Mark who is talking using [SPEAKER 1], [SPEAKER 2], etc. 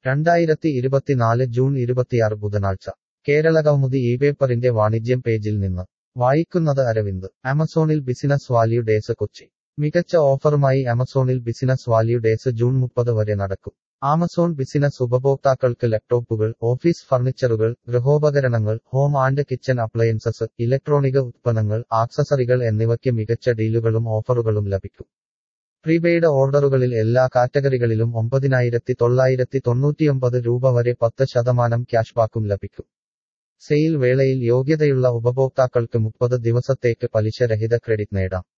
[SPEAKER 1] രണ്ടായിരത്തി ഇരുപത്തിനാല് ജൂൺ ഇരുപത്തിയാറ് ബുധനാഴ്ച കേരളകൗമുദി ഈ പേപ്പറിന്റെ വാണിജ്യം പേജിൽ നിന്ന് വായിക്കുന്നത് അരവിന്ദ് ആമസോണിൽ ബിസിനസ് വാല്യൂ ഡേസ് കൊച്ചി മികച്ച ഓഫറുമായി ആമസോണിൽ ബിസിനസ് വാല്യൂ ഡേസ് ജൂൺ മുപ്പത് വരെ നടക്കും ആമസോൺ ബിസിനസ് ഉപഭോക്താക്കൾക്ക് ലാപ്ടോപ്പുകൾ ഓഫീസ് ഫർണിച്ചറുകൾ ഗൃഹോപകരണങ്ങൾ ഹോം ആൻഡ് കിച്ചൺ അപ്ലയൻസസ് ഇലക്ട്രോണിക ഉത്പന്നങ്ങൾ ആക്സസറികൾ എന്നിവയ്ക്ക് മികച്ച ഡീലുകളും ഓഫറുകളും ലഭിക്കും പ്രീപെയ്ഡ് ഓർഡറുകളിൽ എല്ലാ കാറ്റഗറികളിലും ഒമ്പതിനായിരത്തി തൊള്ളായിരത്തി തൊണ്ണൂറ്റിയൊമ്പത് രൂപ വരെ പത്ത് ശതമാനം ക്യാഷ്ബാക്കും ലഭിക്കും സെയിൽ വേളയിൽ യോഗ്യതയുള്ള ഉപഭോക്താക്കൾക്ക് മുപ്പത് ദിവസത്തേക്ക് പലിശരഹിത ക്രെഡിറ്റ് നേടാം